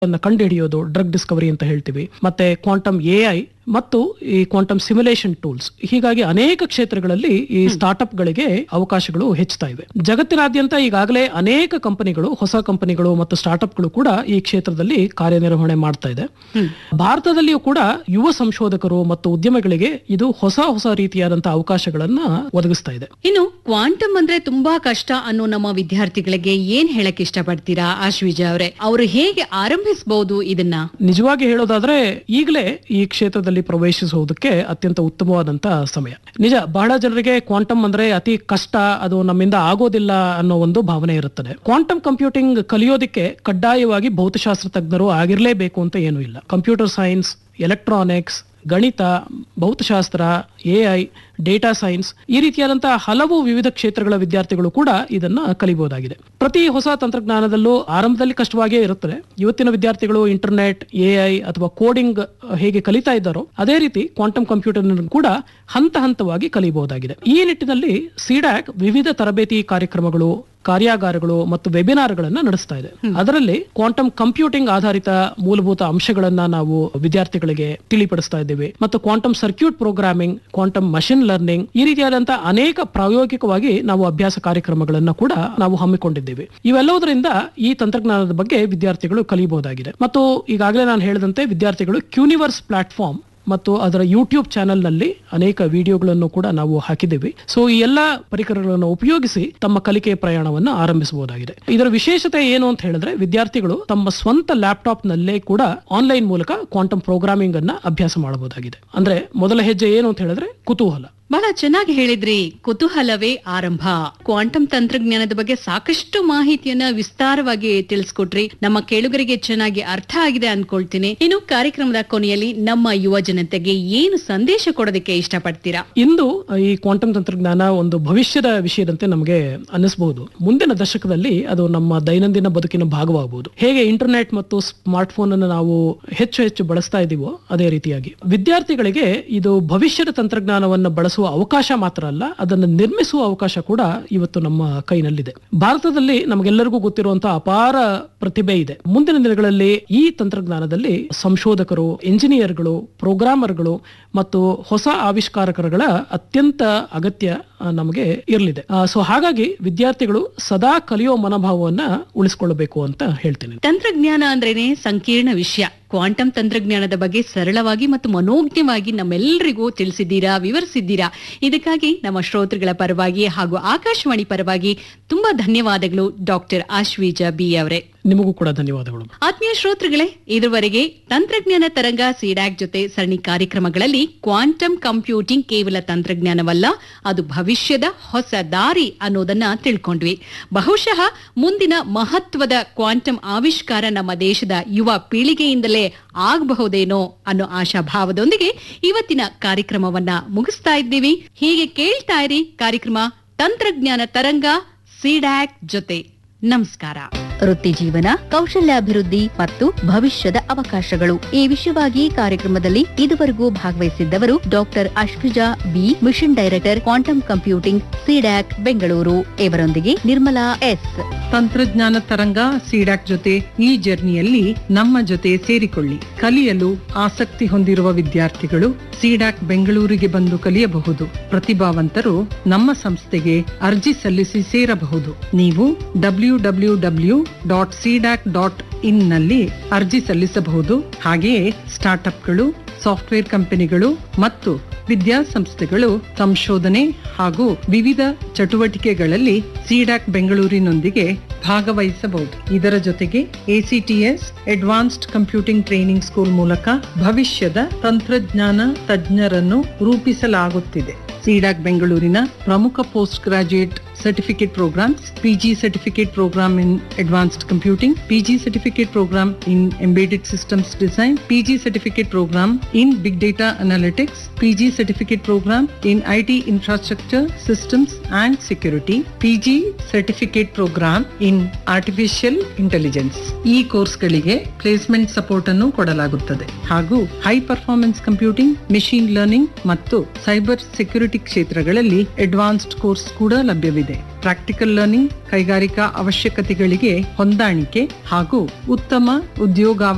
ಅನ್ನ ಕಂಡುಹಿಡಿಯೋದು drug Discovery ಅಂತ ಹೇಳ್ತೀವಿ ಮತ್ತೆ ಕ್ವಾಂಟಮ್ ಎಐ ಮತ್ತು ಈ ಕ್ವಾಂಟಮ್ ಸಿಮ್ಯುಲೇಷನ್ ಟೂಲ್ಸ್ ಹೀಗಾಗಿ ಅನೇಕ ಕ್ಷೇತ್ರಗಳಲ್ಲಿ ಈ ಸ್ಟಾರ್ಟ್ಅಪ್ ಗಳಿಗೆ ಅವಕಾಶಗಳು ಹೆಚ್ಚುತ್ತಾ ಇವೆ ಜಗತ್ತಿನಾದ್ಯಂತ ಈಗಾಗಲೇ ಅನೇಕ ಕಂಪನಿಗಳು ಹೊಸ ಕಂಪನಿಗಳು ಮತ್ತು ಸ್ಟಾರ್ಟ್ಅಪ್ಗಳು ಕೂಡ ಈ ಕ್ಷೇತ್ರದಲ್ಲಿ ಕಾರ್ಯನಿರ್ವಹಣೆ ಮಾಡ್ತಾ ಇದೆ ಭಾರತದಲ್ಲಿಯೂ ಕೂಡ ಯುವ ಸಂಶೋಧಕರು ಮತ್ತು ಉದ್ಯಮಿಗಳಿಗೆ ಇದು ಹೊಸ ಹೊಸ ರೀತಿಯಾದಂತಹ ಅವಕಾಶಗಳನ್ನ ಒದಗಿಸ್ತಾ ಇದೆ ಇನ್ನು ಕ್ವಾಂಟಮ್ ಅಂದ್ರೆ ತುಂಬಾ ಕಷ್ಟ ಅನ್ನೋ ನಮ್ಮ ವಿದ್ಯಾರ್ಥಿಗಳಿಗೆ ಏನ್ ಹೇಳಕ್ ಇಷ್ಟಪಡ್ತೀರಾ ಆಶ್ವಿಜ ಅವರೇ ಅವರು ಹೇಗೆ ಆರಂಭಿಸಬಹುದು ಇದನ್ನ ನಿಜವಾಗಿ ಹೇಳೋದಾದ್ರೆ ಈಗಲೇ ಈ ಕ್ಷೇತ್ರದಲ್ಲಿ ಪ್ರವೇಶಿಸುವುದಕ್ಕೆ ಅತ್ಯಂತ ಉತ್ತಮವಾದಂತ ಸಮಯ ನಿಜ ಬಹಳ ಜನರಿಗೆ ಕ್ವಾಂಟಮ್ ಅಂದ್ರೆ ಅತಿ ಕಷ್ಟ ಅದು ನಮ್ಮಿಂದ ಆಗೋದಿಲ್ಲ ಅನ್ನೋ ಒಂದು ಭಾವನೆ ಇರುತ್ತದೆ ಕ್ವಾಂಟಮ್ ಕಂಪ್ಯೂಟಿಂಗ್ ಕಲಿಯೋದಕ್ಕೆ ಕಡ್ಡಾಯವಾಗಿ ಭೌತಶಾಸ್ತ್ರ ತಜ್ಞರು ಆಗಿರಲೇಬೇಕು ಅಂತ ಏನೂ ಇಲ್ಲ ಕಂಪ್ಯೂಟರ್ ಸೈನ್ಸ್ ಎಲೆಕ್ಟ್ರಾನಿಕ್ಸ್ ಗಣಿತ ಭೌತಶಾಸ್ತ್ರ ಎಐ ಡೇಟಾ ಸೈನ್ಸ್ ಈ ರೀತಿಯಾದಂತಹ ಹಲವು ವಿವಿಧ ಕ್ಷೇತ್ರಗಳ ವಿದ್ಯಾರ್ಥಿಗಳು ಕೂಡ ಇದನ್ನ ಕಲಿಬಹುದಾಗಿದೆ ಪ್ರತಿ ಹೊಸ ತಂತ್ರಜ್ಞಾನದಲ್ಲೂ ಆರಂಭದಲ್ಲಿ ಕಷ್ಟವಾಗಿಯೇ ಇರುತ್ತದೆ ಇವತ್ತಿನ ವಿದ್ಯಾರ್ಥಿಗಳು ಇಂಟರ್ನೆಟ್ ಎಐ ಅಥವಾ ಕೋಡಿಂಗ್ ಹೇಗೆ ಕಲಿತಾ ಇದ್ದಾರೋ ಅದೇ ರೀತಿ ಕ್ವಾಂಟಮ್ ಕಂಪ್ಯೂಟರ್ ಕೂಡ ಹಂತ ಹಂತವಾಗಿ ಕಲಿಯಬಹುದಾಗಿದೆ ಈ ನಿಟ್ಟಿನಲ್ಲಿ ಸಿಡ್ಯಾಕ್ ವಿವಿಧ ತರಬೇತಿ ಕಾರ್ಯಕ್ರಮಗಳು ಕಾರ್ಯಾಗಾರಗಳು ಮತ್ತು ವೆಬಿನಾರ್ಗಳನ್ನ ನಡೆಸ್ತಾ ಇದೆ ಅದರಲ್ಲಿ ಕ್ವಾಂಟಮ್ ಕಂಪ್ಯೂಟಿಂಗ್ ಆಧಾರಿತ ಮೂಲಭೂತ ಅಂಶಗಳನ್ನ ನಾವು ವಿದ್ಯಾರ್ಥಿಗಳಿಗೆ ತಿಳಿಪಡಿಸ್ತಾ ಇದ್ದೇವೆ ಮತ್ತು quantum circuit programming quantum machine learning ಈ ರೀತಿಯಾದಂತಹ ಅನೇಕ ಪ್ರಾಯೋಗಿಕವಾಗಿ ನಾವು ಅಭ್ಯಾಸ ಕಾರ್ಯಕ್ರಮಗಳನ್ನ ಕೂಡ ನಾವು ಹಮ್ಮಿಕೊಂಡಿದ್ದೇವೆ ಇವೆಲ್ಲವುದರಿಂದ ಈ ತಂತ್ರಜ್ಞಾನದ ಬಗ್ಗೆ ವಿದ್ಯಾರ್ಥಿಗಳು ಕಲಿಯಬಹುದಾಗಿದೆ ಮತ್ತು ಈಗಾಗಲೇ ನಾನು ಹೇಳಿದಂತೆ ವಿದ್ಯಾರ್ಥಿಗಳು ಕ್ಯೂನಿವರ್ಸ್ ಪ್ಲಾಟ್ಫಾರ್ಮ್ ಮತ್ತು ಅದರ ಯೂಟ್ಯೂಬ್ ಚಾನೆಲ್ ನಲ್ಲಿ ಅನೇಕ ವಿಡಿಯೋಗಳನ್ನು ಕೂಡ ನಾವು ಹಾಕಿದ್ದೇವೆ ಸೊ ಈ ಎಲ್ಲ ಪರಿಕರಗಳನ್ನು ಉಪಯೋಗಿಸಿ ತಮ್ಮ ಕಲಿಕೆಯ ಪ್ರಯಾಣವನ್ನು ಆರಂಭಿಸಬಹುದಾಗಿದೆ ಇದರ ವಿಶೇಷತೆ ಏನು ಅಂತ ಹೇಳಿದ್ರೆ ವಿದ್ಯಾರ್ಥಿಗಳು ತಮ್ಮ ಸ್ವಂತ ಲ್ಯಾಪ್ಟಾಪ್ ನಲ್ಲೇ ಕೂಡ ಆನ್ಲೈನ್ ಮೂಲಕ ಕ್ವಾಂಟಮ್ ಪ್ರೋಗ್ರಾಮಿಂಗ್ ಅನ್ನ ಅಭ್ಯಾಸ ಮಾಡಬಹುದಾಗಿದೆ ಅಂದ್ರೆ ಮೊದಲ ಹೆಜ್ಜೆ ಏನು ಅಂತ ಹೇಳಿದ್ರೆ ಕುತೂಹಲ ಬಹಳ ಚೆನ್ನಾಗಿ ಹೇಳಿದ್ರಿ ಕುತೂಹಲವೇ ಆರಂಭ ಕ್ವಾಂಟಮ್ ತಂತ್ರಜ್ಞಾನದ ಬಗ್ಗೆ ಸಾಕಷ್ಟು ಮಾಹಿತಿಯನ್ನ ವಿಸ್ತಾರವಾಗಿ ತಿಳಿಸ್ಕೊಟ್ರಿ ನಮ್ಮ ಕೇಳುಗರಿಗೆ ಚೆನ್ನಾಗಿ ಅರ್ಥ ಆಗಿದೆ ಅನ್ಕೊಳ್ತೀನಿ ಇನ್ನು ಕಾರ್ಯಕ್ರಮದ ಕೊನೆಯಲ್ಲಿ ನಮ್ಮ ಯುವ ಜನತೆಗೆ ಏನು ಸಂದೇಶ ಕೊಡೋದಕ್ಕೆ ಇಷ್ಟಪಡ್ತೀರಾ ಇಂದು ಈ ಕ್ವಾಂಟಮ್ ತಂತ್ರಜ್ಞಾನ ಒಂದು ಭವಿಷ್ಯದ ವಿಷಯದಂತೆ ನಮಗೆ ಅನ್ನಿಸಬಹುದು ಮುಂದಿನ ದಶಕದಲ್ಲಿ ಅದು ನಮ್ಮ ದೈನಂದಿನ ಬದುಕಿನ ಭಾಗವಾಗಬಹುದು ಹೇಗೆ ಇಂಟರ್ನೆಟ್ ಮತ್ತು ಸ್ಮಾರ್ಟ್ ಫೋನ್ ಅನ್ನು ನಾವು ಹೆಚ್ಚು ಹೆಚ್ಚು ಬಳಸ್ತಾ ಇದೀವೋ ಅದೇ ರೀತಿಯಾಗಿ ವಿದ್ಯಾರ್ಥಿಗಳಿಗೆ ಇದು ಭವಿಷ್ಯದ ತಂತ್ರಜ್ಞಾನವನ್ನು ಬಳಸುವ ಅವಕಾಶ ಮಾತ್ರ ಅಲ್ಲ ಅದನ್ನು ನಿರ್ಮಿಸುವ ಅವಕಾಶ ಕೂಡ ಇವತ್ತು ನಮ್ಮ ಕೈನಲ್ಲಿದೆ ಭಾರತದಲ್ಲಿ ನಮಗೆಲ್ಲರಿಗೂ ಗೊತ್ತಿರುವಂತಹ ಅಪಾರ ಪ್ರತಿಭೆ ಇದೆ ಮುಂದಿನ ದಿನಗಳಲ್ಲಿ ಈ ತಂತ್ರಜ್ಞಾನದಲ್ಲಿ ಸಂಶೋಧಕರು ಇಂಜಿನಿಯರ್ಗಳು ಪ್ರೋಗ್ರಾಮರ್ಗಳು ಮತ್ತು ಹೊಸ ಆವಿಷ್ಕಾರಕರುಗಳ ಅತ್ಯಂತ ಅಗತ್ಯ ಆ, ನಮಗೆ ಇರಲಿದೆ ಸೊ ಹಾಗಾಗಿ ವಿದ್ಯಾರ್ಥಿಗಳು ಸದಾ ಕಲಿಯೋ ಮನೋಭಾವವನ್ನ ಉಳಿಸ್ಕೊಳ್ಳಬೇಕು ಅಂತ ಹೇಳ್ತೀನಿ ತಂತ್ರಜ್ಞಾನ ಅಂದ್ರೇನೆ ಸಂಕೀರ್ಣ ವಿಷಯ ಕ್ವಾಂಟಮ್ ತಂತ್ರಜ್ಞಾನದ ಬಗ್ಗೆ ಸರಳವಾಗಿ ಮತ್ತು ಮನೋಜ್ಞವಾಗಿ ನಮ್ಮೆಲ್ಲರಿಗೂ ತಿಳಿಸಿದ್ದೀರಾ ವಿವರಿಸಿದ್ದೀರಾ ಇದಕ್ಕಾಗಿ ನಮ್ಮ ಶ್ರೋತೃಗಳ ಪರವಾಗಿ ಹಾಗೂ ಆಕಾಶವಾಣಿ ಪರವಾಗಿ ತುಂಬಾ ಧನ್ಯವಾದಗಳು ಡಾಕ್ಟರ್ ಆಶ್ವೀಜ ಬಿ ಅವರೇ ನಿಮಗೂ ಕೂಡ ಧನ್ಯವಾದಗಳು ಆತ್ಮೀಯ ಶ್ರೋತೃಗಳೇ ಇದುವರೆಗೆ ತಂತ್ರಜ್ಞಾನ ತರಂಗ ಸಿಡ್ಯಾಕ್ ಜೊತೆ ಸರಣಿ ಕಾರ್ಯಕ್ರಮಗಳಲ್ಲಿ ಕ್ವಾಂಟಮ್ ಕಂಪ್ಯೂಟಿಂಗ್ ಕೇವಲ ತಂತ್ರಜ್ಞಾನವಲ್ಲ ಅದು ಭವಿಷ್ಯದ ಹೊಸ ದಾರಿ ಅನ್ನೋದನ್ನ ತಿಳ್ಕೊಂಡ್ವಿ ಬಹುಶಃ ಮುಂದಿನ ಮಹತ್ವದ ಕ್ವಾಂಟಮ್ ಆವಿಷ್ಕಾರ ನಮ್ಮ ದೇಶದ ಯುವ ಪೀಳಿಗೆಯಿಂದಲೇ ಆಗಬಹುದೇನೋ ಅನ್ನೋ ಆಶಾಭಾವದೊಂದಿಗೆ ಇವತ್ತಿನ ಕಾರ್ಯಕ್ರಮವನ್ನ ಮುಗಿಸ್ತಾ ಇದ್ದೀವಿ ಹೀಗೆ ಕೇಳ್ತಾ ಇರಿ ಕಾರ್ಯಕ್ರಮ ತಂತ್ರಜ್ಞಾನ ತರಂಗ ಸಿಡ್ಯಾಕ್ ಜೊತೆ ನಮಸ್ಕಾರ ವೃತ್ತಿ ಜೀವನ ಕೌಶಲ್ಯಾಭಿವೃದ್ಧಿ ಮತ್ತು ಭವಿಷ್ಯದ ಅವಕಾಶಗಳು ಈ ವಿಷಯವಾಗಿ ಕಾರ್ಯಕ್ರಮದಲ್ಲಿ ಇದುವರೆಗೂ ಭಾಗವಹಿಸಿದ್ದವರು doctor Ashwija B mission director quantum computing CDAC Bengaluru ಇವರೊಂದಿಗೆ ನಿರ್ಮಲಾ ಎಸ್ ತಂತ್ರಜ್ಞಾನ ತರಂಗ ಸಿಡಾಕ್ ಜೊತೆ ಈ ಜರ್ನಿಯಲ್ಲಿ ನಮ್ಮ ಜೊತೆ ಸೇರಿಕೊಳ್ಳಿ ಕಲಿಯಲು ಆಸಕ್ತಿ ಹೊಂದಿರುವ ವಿದ್ಯಾರ್ಥಿಗಳು ಸಿಡಾಕ್ ಬೆಂಗಳೂರಿಗೆ ಬಂದು ಕಲಿಯಬಹುದು ಪ್ರತಿಭಾವಂತರು ನಮ್ಮ ಸಂಸ್ಥೆಗೆ ಅರ್ಜಿ ಸಲ್ಲಿಸಿ ಸೇರಬಹುದು ನೀವು W W W dot CDAC dot in ನಲ್ಲಿ ಅರ್ಜಿ ಸಲ್ಲಿಸಬಹುದು ಹಾಗೆಯೇ ಸ್ಟಾರ್ಟ್ಅಪ್ಗಳು ಸಾಫ್ಟ್ವೇರ್ ಕಂಪನಿಗಳು ಮತ್ತು ವಿದ್ಯಾಸಂಸ್ಥೆಗಳು ಸಂಶೋಧನೆ ಹಾಗೂ ವಿವಿಧ ಚಟುವಟಿಕೆಗಳಲ್ಲಿ ಸಿಡಾಕ್ ಬೆಂಗಳೂರಿನೊಂದಿಗೆ ಭಾಗವಹಿಸಬಹುದು ಇದರ ಜೊತೆಗೆ ACTS advanced computing training school ಮೂಲಕ ಭವಿಷ್ಯದ ತಂತ್ರಜ್ಞಾನ ತಜ್ಞರನ್ನು ರೂಪಿಸಲಾಗುತ್ತಿದೆ ಸಿಡಾಕ್ ಬೆಂಗಳೂರಿನ ಪ್ರಮುಖ post graduate certificate programs PG certificate program in advanced computing PG certificate program in embedded systems design PG certificate program in big data analytics PG certificate program in IT infrastructure systems and security PG certificate program in artificial intelligence ಈ ಕೋರ್ಸ್ಗಳಿಗೆ placement support ಅನ್ನು ಕೊಡಲಾಗುತ್ತದೆ ಹಾಗೂ high performance computing machine learning ಮತ್ತು cyber security ಕ್ಷೇತ್ರಗಳಲ್ಲಿ advanced course ಕೂಡ ಲಭ್ಯವಿದೆ practical learning ಕೈಗಾರಿಕಾ ಅವಶ್ಯಕತೆಗಳಿಗೆ ಹೊಂದಾಣಿಕೆ ಹಾಗೂ ಉತ್ತಮ ಉದ್ಯೋಗಾವ